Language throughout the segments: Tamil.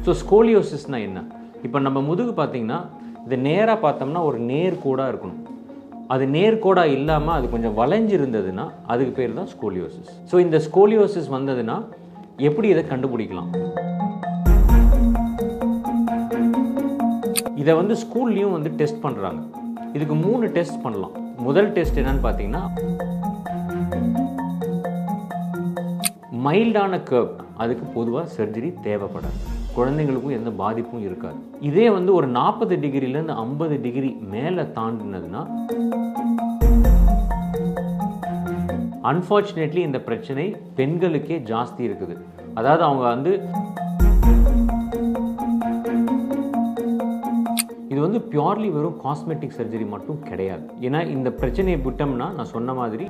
ஸோ ஸ்கோலியோசிஸ்னால் என்ன இப்போ நம்ம முதுகு பார்த்தீங்கன்னா இது நேராக பார்த்தோம்னா ஒரு நேர்கோடாக இருக்கணும் அது நேர்கோடாக இல்லாமல் அது கொஞ்சம் வளைஞ்சிருந்ததுன்னா அதுக்கு பேர் தான் ஸ்கோலியோசிஸ் ஸோ இந்த ஸ்கோலியோசிஸ் வந்ததுன்னா எப்படி இதை கண்டுபிடிக்கலாம் இதை வந்து ஸ்கூல்லையும் வந்து டெஸ்ட் பண்ணுறாங்க இதுக்கு மூணு டெஸ்ட் பண்ணலாம் முதல் டெஸ்ட் என்னன்னு பார்த்தீங்கன்னா மைல்டான கர்வ் அதுக்கு பொதுவாக சர்ஜரி தேவைப்படாது குழந்தைங்களுக்கும் எந்த பாதிப்பும் இருக்காது இதே வந்து ஒரு நாற்பது டிகிரிலேருந்து ஐம்பது டிகிரி மேலே தாண்டினதுன்னா அன்ஃபார்ச்சுனேட்லி இந்த பிரச்சனை பெண்களுக்கே ஜாஸ்தி இருக்குது அதாவது அவங்க வந்து இது வந்து பியூர்லி வெறும் காஸ்மெட்டிக் சர்ஜரி மட்டும் கிடையாது ஏன்னா இந்த பிரச்சனையை விட்டோம்னா நான் சொன்ன மாதிரி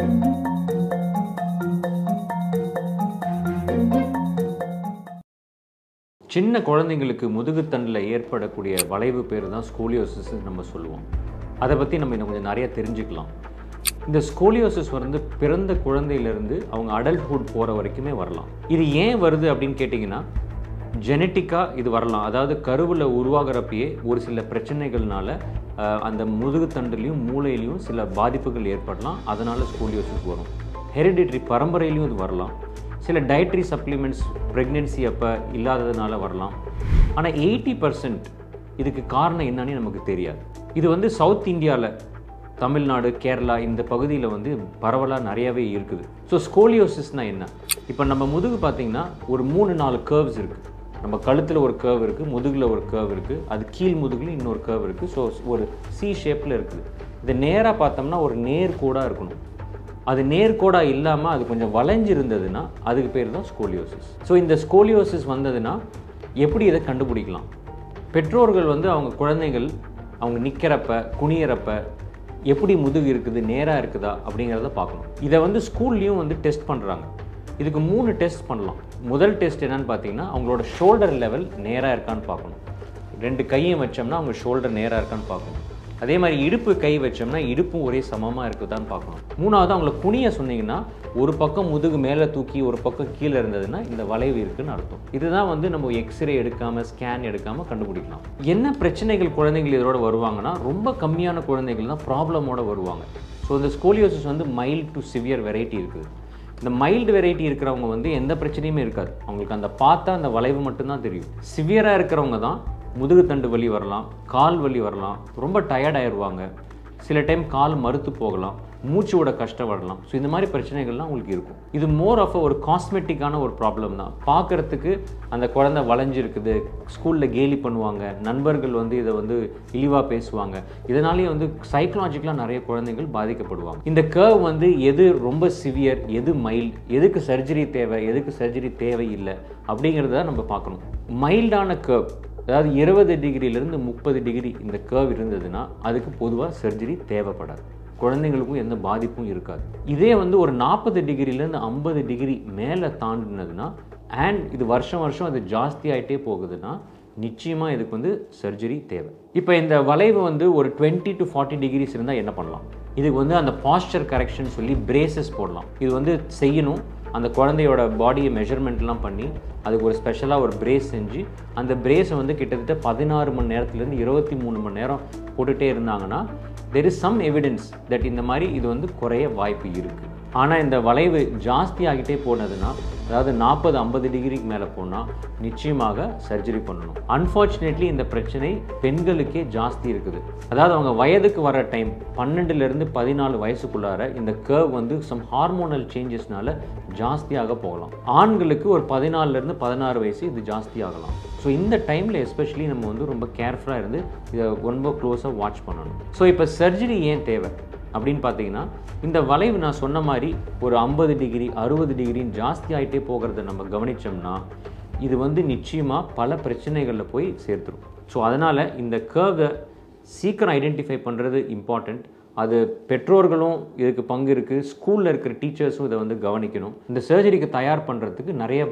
சின்ன குழந்தைங்களுக்கு முதுகுத்தண்டில் ஏற்படக்கூடிய வளைவு பேர் தான் ஸ்கோலியோசிஸ் நம்ம சொல்லுவோம் அதை பற்றி நம்ம இன்னும் கொஞ்சம் நிறைய தெரிஞ்சுக்கலாம் இந்த ஸ்கோலியோசிஸ் வந்து பிறந்த குழந்தையிலேருந்து அவங்க அடல்ட்ஹுட் போகிற வரைக்குமே வரலாம் இது ஏன் வருது அப்படின்னு கேட்டிங்கன்னா ஜெனட்டிக்காக இது வரலாம் அதாவது கருவில் உருவாகிறப்பயே ஒரு சில பிரச்சனைகள்னால அஹ், அந்த முதுகுத்தண்டுலையும் மூளையிலையும் சில பாதிப்புகள் ஏற்படலாம் அதனால் ஸ்கோலியோசிஸ் வரும் ஹெரிடிட்ரி பரம்பரையிலையும் இது வரலாம் சில டயட்ரி சப்ளிமெண்ட்ஸ் ப்ரெக்னென்சி அப்போ இல்லாததுனால வரலாம் ஆனால் எயிட்டி பர்சன்ட் இதுக்கு காரணம் என்னன்னு நமக்கு தெரியாது இது வந்து சவுத் இந்தியாவில் தமிழ்நாடு கேரளா இந்த பகுதியில் வந்து பரவலாக நிறையவே இருக்குது ஸோ ஸ்கோலியோசிஸ்னால் என்ன இப்போ நம்ம முதுகு பார்த்தீங்கன்னா ஒரு மூணு நாலு கர்வ்ஸ் இருக்குது நம்ம கழுத்தில் ஒரு கர்வ் இருக்குது முதுகில் ஒரு கர்வ் இருக்குது அது கீழ் முதுகில் இன்னொரு கர்வ் இருக்குது ஸோ ஒரு சி ஷேப்பில் இருக்குது இது நேராக பார்த்தோம்னா ஒரு நேர்கோடாக இருக்கணும் அது நேர்கோடாக இல்லாமல் அது கொஞ்சம் வளைஞ்சிருந்ததுன்னா அதுக்கு பேர் தான் ஸ்கோலியோசிஸ் ஸோ இந்த ஸ்கோலியோசிஸ் வந்ததுன்னா எப்படி இதை கண்டுபிடிக்கலாம் பெற்றோர்கள் வந்து அவங்க குழந்தைகள் அவங்க நிற்கிறப்ப குனியறப்ப எப்படி முதுகு இருக்குது நேராக இருக்குதா அப்படிங்கிறத பார்க்கணும் இதை வந்து ஸ்கூல்லையும் வந்து டெஸ்ட் பண்ணுறாங்க இதுக்கு மூணு டெஸ்ட் பண்ணலாம் முதல் டெஸ்ட் என்னன்னு பார்த்தீங்கன்னா அவங்களோட ஷோல்டர் லெவல் நேராக இருக்கான்னு பார்க்கணும் ரெண்டு கையும் வச்சோம்னா அவங்க ஷோல்டர் நேராக இருக்கான்னு பார்க்கணும் அதே மாதிரி இடுப்பு கை வச்சோம்னா இடுப்பும் ஒரே சமமாக இருக்குதான்னு பார்க்கணும் மூணாவது அவங்கள குனிய சொன்னீங்கன்னா ஒரு பக்கம் முதுகு மேலே தூக்கி ஒரு பக்கம் கீழே இருந்ததுன்னா இந்த வளைவு இருக்குன்னு அர்த்தம் இதுதான் வந்து நம்ம எக்ஸ்ரே எடுக்காமல் ஸ்கேன் எடுக்காமல் கண்டுபிடிக்கலாம் என்ன பிரச்சனைகள் குழந்தைகள் இதோட வருவாங்கன்னா ரொம்ப கம்மியான குழந்தைகள் தான் ப்ராப்ளமோட வருவாங்க ஸோ இந்த ஸ்கோலியோசிஸ் வந்து மைல்ட் டு சிவியர் வெரைட்டி இருக்குது இந்த மைல்டு வெரைட்டி இருக்கிறவங்க வந்து எந்த பிரச்சனையுமே இருக்காது அவங்களுக்கு அந்த பார்த்தா அந்த வளைவு மட்டும்தான் தெரியும் சிவியராக இருக்கிறவங்க தான் முதுகுத்தண்டு வலி வரலாம் கால் வலி வரலாம் ரொம்ப டயர்ட் ஆயிடுவாங்க சில டைம் கால் மறுத்து போகலாம் மூச்சு விட கஷ்டம் வரலாம் ஸோ இந்த மாதிரி பிரச்சனைகள்லாம் உங்களுக்கு இருக்கும் இது மோர் ஆஃப் ஒரு காஸ்மெட்டிக்கான ஒரு ப்ராப்ளம் தான் பார்க்கறதுக்கு அந்த குழந்தை வளைஞ்சிருக்குது ஸ்கூலில் கேலி பண்ணுவாங்க நண்பர்கள் வந்து இதை வந்து இழிவாக பேசுவாங்க இதனாலேயே வந்து சைக்கலாஜிக்கலாக நிறைய குழந்தைகள் பாதிக்கப்படுவாங்க இந்த கர்வ் வந்து எது ரொம்ப சிவியர் எது மைல்ட் எதுக்கு சர்ஜரி தேவை எதுக்கு சர்ஜரி தேவையில்லை அப்படிங்கிறத நம்ம பார்க்கணும் மைல்டான கர்வ் அதாவது இருபது டிகிரியிலேருந்து முப்பது டிகிரி இந்த கர்வ் இருந்ததுன்னா அதுக்கு பொதுவாக சர்ஜரி தேவைப்படாது குழந்தைங்களுக்கும் எந்த பாதிப்பும் இருக்காது இதே வந்து ஒரு நாற்பது டிகிரிலேருந்து ஐம்பது டிகிரி மேலே தாண்டினதுன்னா அண்ட் இது வருஷம் வருஷம் அது ஜாஸ்தி ஆகிட்டே போகுதுன்னா நிச்சயமாக இதுக்கு வந்து சர்ஜரி தேவை இப்போ இந்த வளைவு வந்து ஒரு டுவெண்ட்டி டு ஃபார்ட்டி டிகிரிஸ் இருந்தால் என்ன பண்ணலாம் இதுக்கு வந்து அந்த பாஸ்டர் கரெக்ஷன் சொல்லி பிரேசஸ் போடலாம் இது வந்து செய்யணும் அந்த குழந்தையோட பாடியை மெஷர்மெண்ட்லாம் பண்ணி அதுக்கு ஒரு ஸ்பெஷலாக ஒரு பிரேஸ் செஞ்சு அந்த பிரேஸை வந்து கிட்டத்தட்ட பதினாறு மணி நேரத்துலேருந்து இருபத்தி மூணு மணி நேரம் போட்டுகிட்டே இருந்தாங்கன்னா there is some evidence that இந்த மாதிரி இது வந்து குறைய வாய்ப்பு இருக்குது ஆனால் இந்த வளைவு ஜாஸ்தி ஆகிட்டே போனதுன்னா அதாவது நாற்பது ஐம்பது டிகிரிக்கு மேலே போனால் நிச்சயமாக சர்ஜரி பண்ணணும் அன்ஃபார்ச்சுனேட்லி இந்த பிரச்சனை பெண்களுக்கே ஜாஸ்தி இருக்குது அதாவது அவங்க வயதுக்கு வர டைம் பன்னெண்டுலேருந்து பதினாலு வயசுக்குள்ளார இந்த கர்வ் வந்து சம் ஹார்மோனல் சேஞ்சஸ்னால ஜாஸ்தியாக போகலாம் ஆண்களுக்கு ஒரு பதினாலுலேருந்து பதினாறு வயசு இது ஜாஸ்தி ஆகலாம் ஸோ இந்த டைமில் எஸ்பெஷலி நம்ம வந்து ரொம்ப கேர்ஃபுல்லாக இருந்து இதை ரொம்ப க்ளோஸாக வாட்ச் பண்ணணும் ஸோ இப்போ சர்ஜரி ஏன் தேவை அப்படின்னு பார்த்தீங்கன்னா இந்த வளைவு நான் சொன்ன மாதிரி ஒரு ஐம்பது டிகிரி அறுபது டிகிரின்னு ஜாஸ்தி ஆகிட்டே போகிறத நம்ம கவனித்தோம்னா இது வந்து நிச்சயமாக பல பிரச்சனைகளில் போய் சேர்த்துரும் ஸோ அதனால் இந்த கர்வை சீக்கிரம் ஐடென்டிஃபை பண்ணுறது இம்பார்ட்டண்ட் அது பெற்றோர்களும் இதுக்கு பங்கு இருக்குது ஸ்கூலில் இருக்கிற டீச்சர்ஸும் இதை வந்து கவனிக்கணும் இந்த சர்ஜரிக்கு தயார் பண்ணுறதுக்கு நிறைய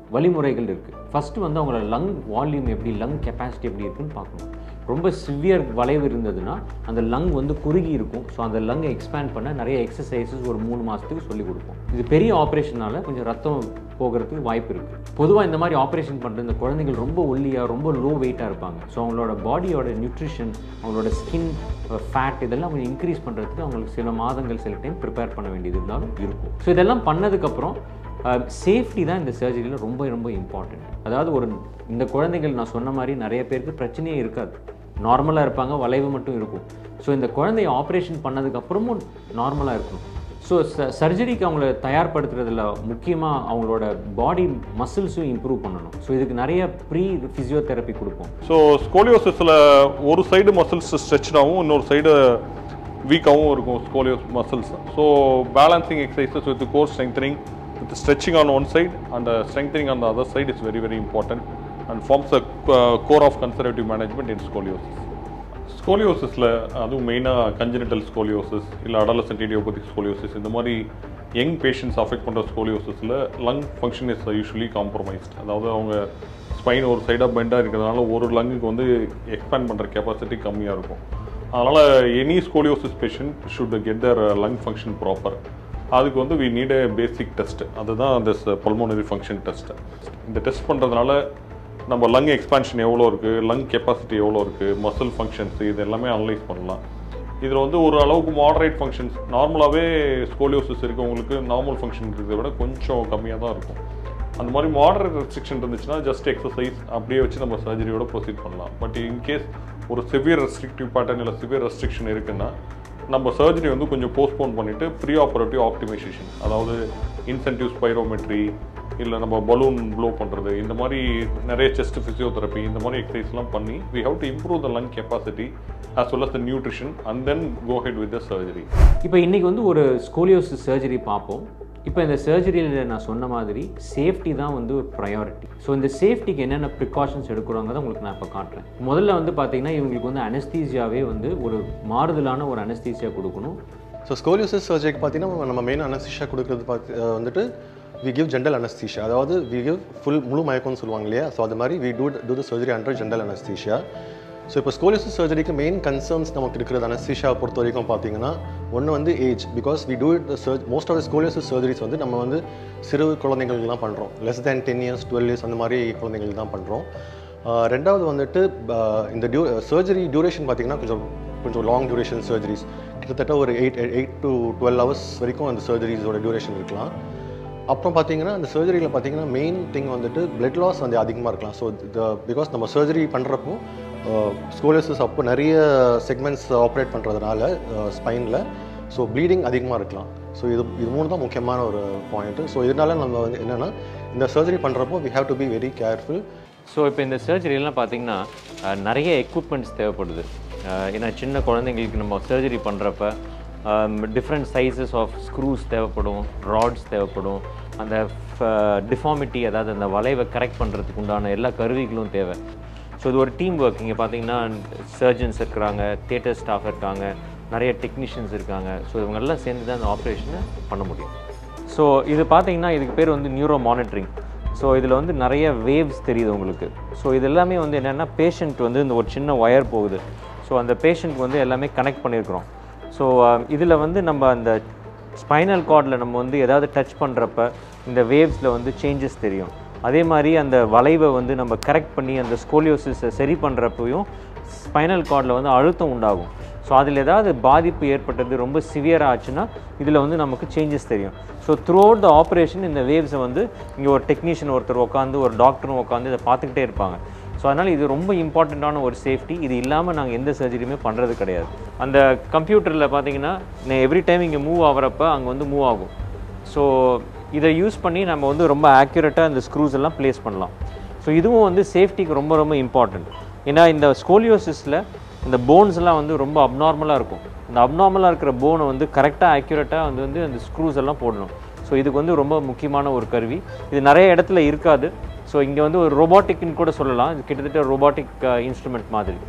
வழிமுறைகள் இருக்குது ஃபஸ்ட்டு வந்து அவங்களோட லங் வால்யூம் எப்படி லங் கெப்பாசிட்டி எப்படி இருக்குன்னு பார்க்கணும் ரொம்ப சிவியர் வளைவு இருந்ததுன்னா அந்த லங் வந்து குறுகி இருக்கும் ஸோ அந்த லங்கை எக்ஸ்பேண்ட் பண்ண நிறைய எக்ஸசைசஸ் ஒரு மூணு மாதத்துக்கு சொல்லிக் கொடுப்போம் இது பெரிய ஆப்ரேஷனால கொஞ்சம் ரத்தம் போகிறதுக்கு வாய்ப்பு இருக்குது பொதுவாக இந்த மாதிரி ஆப்ரேஷன் பண்ணுற இந்த குழந்தைகள் ரொம்ப ஒல்லியாக ரொம்ப லோ வெயிட்டாக இருப்பாங்க ஸோ அவங்களோட பாடியோட நியூட்ரிஷன் அவங்களோட ஸ்கின் ஃபேட் இதெல்லாம் கொஞ்சம் இன்க்ரீஸ் பண்ணுறதுக்கு அவங்களுக்கு சில மாதங்கள் சில டைம் ப்ரிப்பேர் பண்ண வேண்டியது இருந்தாலும் இருக்கும் ஸோ இதெல்லாம் பண்ணதுக்கப்புறம் சேஃப்டி தான் இந்த சர்ஜரியில் ரொம்ப ரொம்ப இம்பார்ட்டன்ட் அதாவது ஒரு இந்த குழந்தைகள் நான் சொன்ன மாதிரி நிறைய பேருக்கு பிரச்சனையே இருக்காது நார்மலாக இருப்பாங்க வளைவு மட்டும் இருக்கும் ஸோ இந்த குழந்தைய ஆப்ரேஷன் பண்ணதுக்கப்புறமும் நார்மலாக இருக்கணும் ஸோ சர்ஜரிக்கு அவங்கள தயார்படுத்துறதுல முக்கியமாக அவங்களோட பாடி மசில்ஸும் இம்ப்ரூவ் பண்ணணும் ஸோ இதுக்கு நிறைய ப்ரீ ஃபிசியோதெரப்பி கொடுப்போம் ஸோ ஸ்கோலியோசிஸில் ஒரு சைடு மசில்ஸ் ஸ்ட்ரெச்டாகவும் இன்னொரு சைடு வீக்காகவும் இருக்கும் scoliosis muscles so balancing exercises with core strengthening with stretching on one side and strengthening on the other side is very very important and forms a core of conservative management in scoliosis ஸ்கோலியோசிஸில் அதுவும் மெயினாக கஞ்சனிட்டல் ஸ்கோலியோசிஸ் இல்லை அடலசன்ட் இடியோபதிக் ஸ்கோலியோசிஸ் இந்த மாதிரி யங் பேஷண்ட்ஸ் அஃபெக்ட் பண்ணுற ஸ்கோலியோசிஸில் lung function is usually compromised அதாவது அவங்க ஸ்பைன் ஒரு சைடாக பெண்டாக இருக்கிறதுனால ஒரு லங்குக்கு வந்து எக்ஸ்பேண்ட் பண்ணுற கெப்பாசிட்டி கம்மியாக இருக்கும் அதனால் any scoliosis patient should get their lung function proper அதுக்கு வந்து we need a basic test அதுதான் அந்த பல்மோனரி ஃபங்க்ஷன் டெஸ்ட் இந்த டெஸ்ட் பண்ணுறதுனால நம்ம லங் எக்ஸ்பான்ஷன் எவ்வளோ இருக்குது லங் கெப்பாசிட்டி எவ்வளோ இருக்குது மசில் ஃபங்க்ஷன்ஸ் இது எல்லாமே அனலைஸ் பண்ணலாம் இதில் வந்து ஒரு அளவுக்கு மாடரேட் ஃபங்க்ஷன்ஸ் நார்மலாகவே ஸ்கோலியோசிஸ் இருக்கவங்களுக்கு நார்மல் ஃபங்க்ஷன் இருக்கிறத விட கொஞ்சம் கம்மியாக தான் இருக்கும் அந்த மாதிரி மாடரேட் ரெஸ்ட்ரிக்ஷன் இருந்துச்சுன்னா ஜஸ்ட் எக்ஸசைஸ் அப்படியே வச்சு நம்ம சர்ஜரியோட ப்ரொசீட் பண்ணலாம் பட் இன்கேஸ் ஒரு சிவியர் ரெஸ்ட்ரிக்டிவ் பேட்டர்ன் இல்லை சிவியர் ரெஸ்ட்ரிக்ஷன் இருக்குன்னா நம்ம சர்ஜரி வந்து கொஞ்சம் போஸ்ட்போன் பண்ணிவிட்டு ப்ரீ ஆப்பரேட்டிவ் ஆப்டிமைசேஷன் அதாவது இன்சென்டிவ் ஸ்பைரோமெட்ரி இல்லை நம்ம பலூன் ப்ளோ பண்ணுறது இந்த மாதிரி நிறைய செஸ்ட் ஃபிசியோதெரப்பி இந்த மாதிரி எக்ஸசைஸ்லாம் பண்ணி we have to improve the lung capacity as well as the nutrition and then go ahead with the surgery. இப்போ இன்றைக்கி வந்து ஒரு ஸ்கோலியோசிஸ் சர்ஜரி பார்ப்போம் இப்போ இந்த சர்ஜரியில் நான் சொன்ன மாதிரி சேஃப்டி தான் வந்து ஒரு ப்ரையாரிட்டி ஸோ இந்த சேஃப்டிக்கு என்னென்ன ப்ரிகாஷன்ஸ் எடுக்கிறாங்க உங்களுக்கு நான் இப்போ காட்டுறேன் முதல்ல வந்து பார்த்தீங்கன்னா இவங்களுக்கு வந்து அனஸ்தீசியாவே வந்து ஒரு மாறுதலான ஒரு அனஸ்தீசியா கொடுக்கணும் ஸோ ஸ்கோலியோசிஸ் சர்ஜரிக்கு பார்த்தீங்கன்னா நம்ம மெயின் அனஸ்தீஷியா கொடுக்குறது பார்த்து அஹ் வந்துட்டு வி கிவ் ஜென்ரல் அனஸ்தீஷியா அதாவது வி கிவ் ஃபுல் முழு மயக்கம்னு சொல்லுவாங்க இல்லையா ஸோ அது மாதிரி we do do the surgery under general anaesthesia so இப்போ ஸ்கோலியோசிஸ் சர்ஜரிக்கு மெயின் கன்சர்ன்ஸ் நமக்கு இருக்கிறது அனஸ்தீஷியா பொறுத்த வரைக்கும் பார்த்தீங்கன்னா ஒன்று வந்து age because we do it surge most of the scoliosis surgeries வந்து நம்ம வந்து சிறு குழந்தைங்களுக்கு தான் பண்ணுறோம் less than ten years twelve years அந்த மாதிரி குழந்தைங்களுக்கு தான் பண்ணுறோம் ரெண்டாவது வந்துட்டு அஹ், இந்த டியூ சர்ஜரி டியூரேஷன் பார்த்தீங்கன்னா கொஞ்சம் கொஞ்சம் லாங் டியூரேஷன் சர்ஜரிஸ் கிட்டத்தட்ட ஒரு eight eight to twelve hours வரைக்கும் அந்த சர்ஜரிஸோட டியூரேஷன் இருக்கலாம் அப்புறம் பார்த்தீங்கன்னா அந்த சர்ஜரியில் பார்த்தீங்கன்னா மெயின் திங் வந்துட்டு பிளட் லாஸ் வந்து அதிகமாக இருக்கலாம் ஸோ பிகாஸ் நம்ம சர்ஜரி பண்ணுறப்போ ஸ்கோலியோசிஸ் அப்போ நிறைய செக்மெண்ட்ஸ் ஆப்ரேட் பண்ணுறதுனால ஸ்பைனில் ஸோ ப்ளீடிங் அதிகமாக இருக்கலாம் ஸோ இது இது மூணு தான் முக்கியமான ஒரு பாயிண்ட்டு ஸோ இதனால நம்ம வந்து என்னென்னா இந்த சர்ஜரி பண்ணுறப்போ we have to be very careful so இப்போ இந்த சர்ஜரியெல்லாம் பார்த்தீங்கன்னா அஹ், நிறைய எக்யூப்மெண்ட்ஸ் தேவைப்படுது அஹ், ஏன்னா சின்ன குழந்தைங்களுக்கு நம்ம சர்ஜரி பண்ணுறப்ப டிஃப்ரெண்ட் சைஸஸ் ஆஃப் ஸ்க்ரூஸ் தேவைப்படும் ராட்ஸ் தேவைப்படும் அந்த டிஃபார்மிட்டி அதாவது அந்த வளைவை கரெக்ட் பண்ணுறதுக்கு உண்டான எல்லா கருவிகளும் தேவை ஸோ இது ஒரு டீம் ஒர்க் இங்கே பார்த்தீங்கன்னா சர்ஜன்ஸ் இருக்கிறாங்க தியேட்டர் ஸ்டாஃப் இருக்காங்க நிறைய டெக்னீஷியன்ஸ் இருக்காங்க ஸோ இவங்கெல்லாம் சேர்ந்து தான் அந்த ஆப்ரேஷனை பண்ண முடியும் ஸோ இது பார்த்தீங்கன்னா இதுக்கு பேர் வந்து நியூரோ மானிட்டரிங் ஸோ இதில் வந்து நிறைய வேவ்ஸ் தெரியுது உங்களுக்கு ஸோ இது எல்லாமே வந்து என்னென்னா பேஷண்ட் வந்து இந்த ஒரு சின்ன ஒயர் போகுது ஸோ அந்த பேஷண்ட்க்கு வந்து எல்லாமே கனெக்ட் பண்ணியிருக்கிறோம் ஸோ இதில் வந்து நம்ம அந்த ஸ்பைனல் கார்டில் நம்ம வந்து ஏதாவது டச் பண்ணுறப்ப இந்த வேவ்ஸில் வந்து சேஞ்சஸ் தெரியும் அதே மாதிரி அந்த வளைவை வந்து நம்ம கரெக்ட் பண்ணி அந்த ஸ்கோலியோசிஸை சரி பண்ணுறப்பையும் ஸ்பைனல் கார்டில் வந்து அழுத்தம் உண்டாகும் ஸோ அதில் ஏதாவது பாதிப்பு ஏற்பட்டது ரொம்ப சிவியராக ஆச்சுன்னா இதில் வந்து நமக்கு சேஞ்சஸ் தெரியும் so throughout the operation இந்த வேவ்ஸை வந்து இங்கே ஒரு டெக்னீஷியன் ஒருத்தர் உட்காந்து ஒரு டாக்டரும் உட்காந்து இதை பார்த்துக்கிட்டே இருப்பாங்க ஸோ அதனால் இது ரொம்ப இம்பார்ட்டண்ட்டான ஒரு சேஃப்டி இது இல்லாமல் நாங்கள் எந்த சர்ஜரியுமே பண்ணுறது கிடையாது அந்த கம்ப்யூட்டரில் பார்த்தீங்கன்னா எவ்ரி டைம் இங்கே மூவ் ஆகிறப்ப அங்கே வந்து மூவ் ஆகும் ஸோ இதை யூஸ் பண்ணி நம்ம வந்து ரொம்ப ஆக்யூரேட்டாக இந்த ஸ்க்ரூஸ் எல்லாம் ப்ளேஸ் பண்ணலாம் ஸோ இதுவும் வந்து சேஃப்டிக்கு ரொம்ப ரொம்ப இம்பார்ட்டண்ட் ஏன்னா இந்த ஸ்கோலியோசிஸில் இந்த போன்ஸ்லாம் வந்து ரொம்ப அப்நார்மலாக இருக்கும் இந்த அப்நார்மலாக இருக்கிற போனை வந்து கரெக்டாக ஆக்யூரேட்டாக வந்து வந்து அந்த ஸ்க்ரூஸ் எல்லாம் போடணும் ஸோ இதுக்கு வந்து ரொம்ப முக்கியமான ஒரு கருவி இது நிறைய இடத்துல இருக்காது ஸோ இங்கே வந்து ஒரு ரோபாட்டிக்னு கூட சொல்லலாம் இது கிட்டத்தட்ட ரோபாட்டிக் இன்ஸ்ட்ருமெண்ட் மாதிரி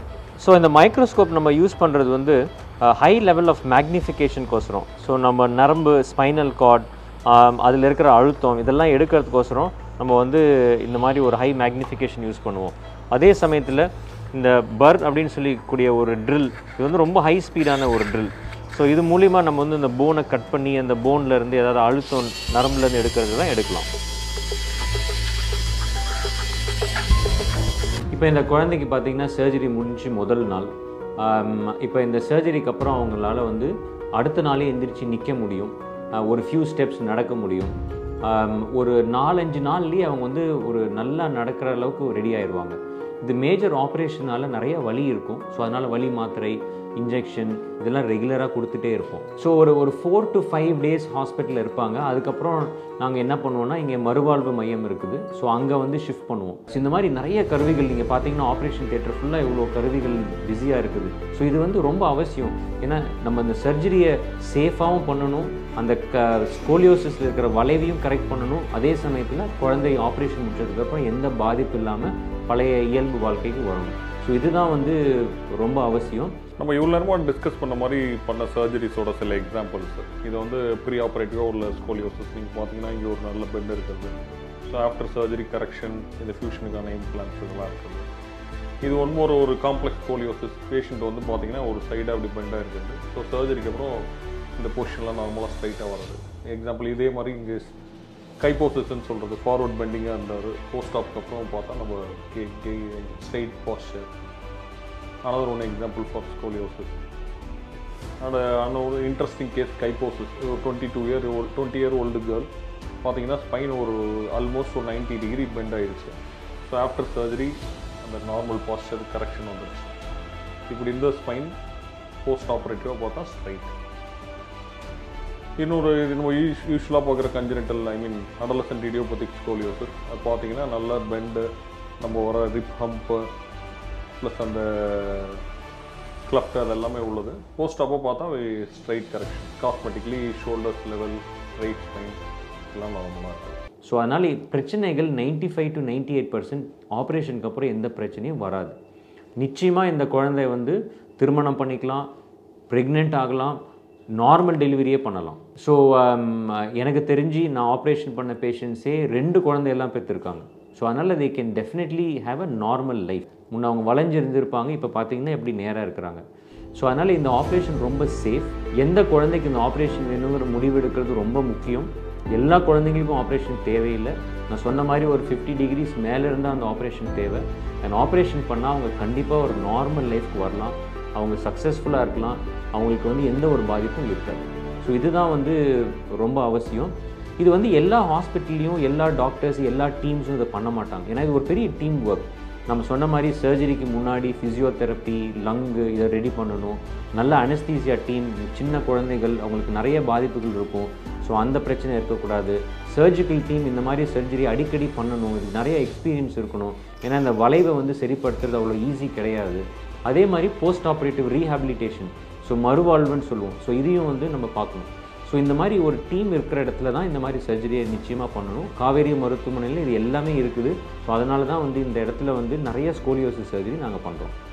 ஸோ இந்த மைக்ரோஸ்கோப் நம்ம யூஸ் பண்ணுறது வந்து ஹை லெவல் ஆஃப் மேக்னிஃபிகேஷனுக்கோசரம் ஸோ நம்ம நரம்பு ஸ்பைனல் கார்ட் அதில் இருக்கிற அழுத்தம் இதெல்லாம் எடுக்கிறதுக்கோசரம் நம்ம வந்து இந்த மாதிரி ஒரு ஹை மேக்னிஃபிகேஷன் யூஸ் பண்ணுவோம் அதே சமயத்தில் இந்த பர் அப்படின்னு சொல்லிக்கூடிய ஒரு ட்ரில் இது வந்து ரொம்ப ஹை ஸ்பீடான ஒரு ட்ரில் ஸோ இது மூலிமா நம்ம வந்து இந்த போனை கட் பண்ணி அந்த போன்ல இருந்து ஏதாவது அழுத்தம் நரம்புலேருந்து எடுக்கிறது தான் எடுக்கலாம் இப்போ இந்த குழந்தைக்கு பார்த்தீங்கன்னா சர்ஜரி முடிஞ்சு முதல் நாள் இப்போ இந்த சர்ஜரிக்கு அப்புறம் அவங்களால வந்து அடுத்த நாளே எந்திரிச்சு நிற்க முடியும் ஆஹ் ஒரு ஃபியூ ஸ்டெப்ஸ் நடக்க முடியும் ஆம், ஒரு நாலஞ்சு நாள்லேயே அவங்க வந்து ஒரு நல்லா நடக்கிற அளவுக்கு ரெடி ஆயிடுவாங்க இது மேஜர் ஆப்ரேஷனால நிறைய வலி இருக்கும் ஸோ அதனால் வலி மாத்திரை இன்ஜெக்ஷன் இதெல்லாம் ரெகுலராக கொடுத்துட்டே இருப்போம் ஸோ ஒரு ஒரு ஃபோர் டு ஃபைவ் டேஸ் ஹாஸ்பிட்டலில் இருப்பாங்க அதுக்கப்புறம் நாங்கள் என்ன பண்ணுவோம்னா இங்கே மறுவாழ்வு மையம் இருக்குது ஸோ அங்கே வந்து ஷிஃப்ட் பண்ணுவோம் ஸோ இந்த மாதிரி நிறைய கருவிகள் நீங்கள் பார்த்தீங்கன்னா ஆப்ரேஷன் தியேட்டர் ஃபுல்லாக இவ்வளோ கருவிகள் பிஸியாக இருக்குது ஸோ இது வந்து ரொம்ப அவசியம் ஏன்னா நம்ம இந்த சர்ஜரியை சேஃபாகவும் பண்ணணும் அந்த க ஸ்கோலியோசிஸில் இருக்கிற வளைவையும் கரெக்ட் பண்ணணும் அதே சமயத்தில் குழந்தை ஆப்ரேஷன் முடிச்சதுக்கப்புறம் எந்த பாதிப்பு இல்லாமல் பழைய இயல்பு வாழ்க்கைக்கு வரணும் ஸோ இதுதான் வந்து ரொம்ப அவசியம் நம்ம இவ்வளோ நேரமாக டிஸ்கஸ் பண்ண மாதிரி பண்ண சர்ஜரிஸோட சில எக்ஸாம்பிள்ஸ் இது வந்து ப்ரீ ஆப்ரேட்டிவாக உள்ள ஸ்கோலியோசிஸ் நீங்கள் பார்த்தீங்கன்னா இங்கே ஒரு நல்ல பெட் இருக்குது ஸோ ஆஃப்டர் சர்ஜரி கரெக்ஷன் இந்த ஃபியூஷனுக்கான இம்ப்ளான்ஸ் இதெல்லாம் இருக்குது இது ஒன்று ஒரு ஒரு காம்ப்ளெக்ஸ் ஸ்கோலியோசிஸ் பேஷண்ட் வந்து பார்த்தீங்கன்னா ஒரு சைடாக அப்படி பெண்டாக இருக்குது ஸோ சர்ஜரிக்கு அப்புறம் இந்த பொசிஷன்லாம் நார்மலாக ஸ்ட்ரைட்டாக வருது எக்ஸாம்பிள் இதே மாதிரி இங்கே கைப்போசிஸ்ன்னு சொல்கிறது ஃபார்வர்ட் பெண்டிங்காக இருந்தார் போஸ்ட் ஆப்க்கு அப்புறம் பார்த்தா நம்ம K K straight posture another one example for scoliosis. And uh, another interesting case, kyphosis. ஒரு 22 year old 20 year old girl பார்த்தீங்கன்னா ஸ்பைன் ஒரு ஆல்மோஸ்ட் ஒரு 90 டிகிரி பெண்ட் ஆயிடுச்சு ஸோ ஆஃப்டர் சர்ஜரி அந்த நார்மல் பாஸ்டர் கரெக்ஷன் வந்துடுச்சு இப்படி இந்த ஸ்பைன் போஸ்ட் ஆப்ரேட்டிவாக பார்த்தா ஸ்ட்ரைட் இன்னொரு இது நம்ம யூஸ்வலாக பார்க்குற congenital I mean adolescent idiopathic scoliosis அது பார்த்தீங்கன்னா நல்லா பெண்டு நம்ம வர ரிப் ஹம்ப்பு ப்ளஸ் அந்த கிளப்ட் அதெல்லாமே உள்ளது போஸ்ட் அப்போ பார்த்தா straight correction cosmetically shoulders level right spine எல்லாம் நார்மலாக இருக்குது ஸோ அதனால் பிரச்சனைகள் 95 five to ninety eight percent ஆப்ரேஷனுக்கு அப்புறம் எந்த பிரச்சனையும் வராது நிச்சயமாக இந்த குழந்தை வந்து திருமணம் பண்ணிக்கலாம் ப்ரெக்னென்ட் ஆகலாம் நார்மல் டெலிவரியே பண்ணலாம் ஸோ எனக்கு தெரிஞ்சு நான் ஆப்ரேஷன் பண்ண பேஷண்ட்ஸே ரெண்டு குழந்தையெல்லாம் பெற்றிருக்காங்க ஸோ அதனால் they can definitely have a normal life முன்ன அவங்க வளைஞ்சிருந்திருப்பாங்க இப்போ பார்த்தீங்கன்னா எப்படி நேராக இருக்கிறாங்க ஸோ அதனால் இந்த ஆப்ரேஷன் ரொம்ப சேஃப் எந்த குழந்தைக்கு இந்த ஆப்ரேஷன் வேணுங்கிற முடிவு எடுக்கிறது ரொம்ப முக்கியம் எல்லா குழந்தைங்களுக்கும் ஆப்ரேஷன் தேவையில்லை நான் சொன்ன மாதிரி ஒரு ஃபிஃப்டி டிகிரிஸ் மேலே இருந்தால் அந்த ஆப்ரேஷன் தேவை அந்த ஆப்ரேஷன் பண்ணால் அவங்க கண்டிப்பாக ஒரு நார்மல் லைஃப்க்கு வரலாம் அவங்க சக்ஸஸ்ஃபுல்லாக இருக்கலாம் அவங்களுக்கு வந்து எந்த ஒரு பாதிப்பும் இருக்காது ஸோ இதுதான் வந்து ரொம்ப அவசியம் இது வந்து எல்லா ஹாஸ்பிட்டல்லையும் எல்லா டாக்டர்ஸ் எல்லா டீம்ஸும் இதை பண்ண மாட்டாங்க ஏன்னா இது ஒரு பெரிய டீம் ஒர்க் நம்ம சொன்ன மாதிரி சர்ஜரிக்கு முன்னாடி ஃபிசியோதெரப்பி லங்கு இதை ரெடி பண்ணணும் நல்ல அனஸ்தீசியா டீம் சின்ன குழந்தைகள் அவங்களுக்கு நிறைய பாதிப்புகள் இருக்கும் ஸோ அந்த பிரச்சனை இருக்கக்கூடாது சர்ஜிக்கல் டீம் இந்த மாதிரி சர்ஜரி அடிக்கடி பண்ணணும் இது நிறைய எக்ஸ்பீரியன்ஸ் இருக்கணும் ஏன்னா இந்த வளைவை வந்து சரிப்படுத்துறது அவ்வளோ ஈஸி கிடையாது அதே மாதிரி போஸ்ட் ஆப்ரேட்டிவ் ரீஹாபிலிட்டேஷன் ஸோ மறுவாழ்வுன்னு சொல்லுவோம் ஸோ இதையும் வந்து நம்ம பார்க்கணும் ஸோ இந்த மாதிரி ஒரு டீம் இருக்கிற இடத்துல தான் இந்த மாதிரி சர்ஜரியை நிச்சயமாக பண்ணணும் காவேரி மருத்துவமனையில் இது எல்லாமே இருக்குது ஸோ அதனால தான் வந்து இந்த இடத்துல வந்து நிறைய ஸ்கோலியோசிஸ் சர்ஜரி நாங்கள் பண்ணுறோம்